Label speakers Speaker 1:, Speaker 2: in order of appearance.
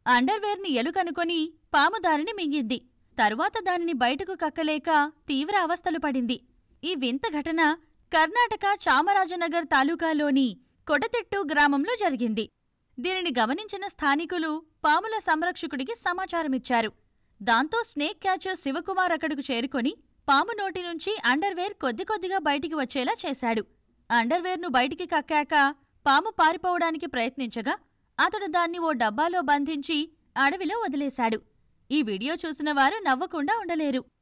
Speaker 1: అండర్వేర్ని ఎలుకనుకొని పాము దారిని మింగింది తరువాత దానిని బయటకు కక్కలేక తీవ్ర అవస్థలు పడింది ఈ వింత ఘటన కర్ణాటక చామరాజనగర్ తాలూకాలోని కొడతిట్టు గ్రామంలో జరిగింది దీనిని గమనించిన స్థానికులు పాముల సంరక్షకుడికి సమాచారమిచ్చారు దాంతో స్నేక్ క్యాచర్ శివకుమార్ అక్కడకు చేరుకొని పాము నోటి నుంచి అండర్వేర్ కొద్ది కొద్దిగా బయటికి వచ్చేలా చేశాడు అండర్వేర్ను బయటికి కక్కాక పాము పారిపోవడానికి ప్రయత్నించగా అతడు దాన్ని ఓ డబ్బాలో బంధించి అడవిలో వదిలేశాడు ఈ వీడియో చూసిన వారు నవ్వకుండా ఉండలేరు